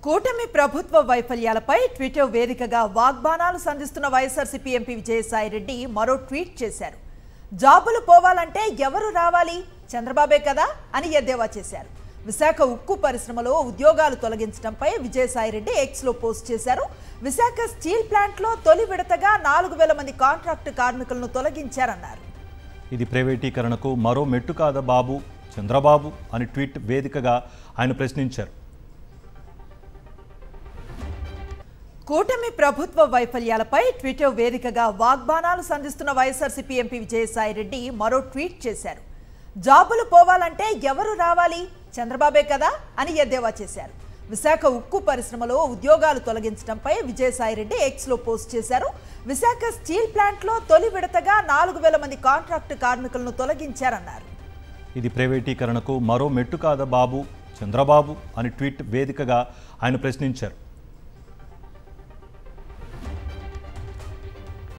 కూటమి ప్రభుత్వ వైఫల్యాలపై ట్విట్టర్ వేదికగా వాగ్బానాలు సంధిస్తున్న వైఎస్ఆర్సీపీ ఎంపీ విజయసాయిరెడ్డి మరో ట్వీట్ చేశారు జాబులు పోవాలంటే ఎవరు రావాలి చంద్రబాబే కదా అని ఎద్దేవా చేశారు విశాఖ ఉక్కు పరిశ్రమలో ఉద్యోగాలు తొలగించడంపై విజయసాయిరెడ్డి ఎక్స్ లో పోస్ట్ చేశారు విశాఖ స్టీల్ ప్లాంట్లో తొలి విడతగా నాలుగు వేల మంది కాంట్రాక్టు కార్మికులను తొలగించారన్నారు ఇది ప్రైవేటీకరణకు మరో మెట్టు కాదా బాబు చంద్రబాబు అని ట్వీట్ వేదికగా ఆయన ప్రశ్నించారు కూటమి ప్రభుత్వ వైఫల్యాలపై ట్విట్టర్ వేదికగా వాగ్బానాలు సంధిస్తున్న వైఎస్ఆర్సీపీ ఎంపీ విజయసాయిరెడ్డి మరో ట్వీట్ చేశారు జాబులు పోవాలంటే ఎవరు రావాలి చంద్రబాబే కదా అని ఎద్దేవా చేశారు విశాఖ ఉక్కు పరిశ్రమలో ఉద్యోగాలు తొలగించడంపై విజయసాయిరెడ్డి ఎక్స్ లో పోస్ట్ చేశారు విశాఖ స్టీల్ ప్లాంట్లో తొలి విడతగా నాలుగు వేల మంది కాంట్రాక్టు కార్మికులను తొలగించారన్నారు ఇది ప్రైవేటీకరణకు మరో మెట్టు కాదా బాబు చంద్రబాబు అని ట్వీట్ వేదికగా ఆయన ప్రశ్నించారు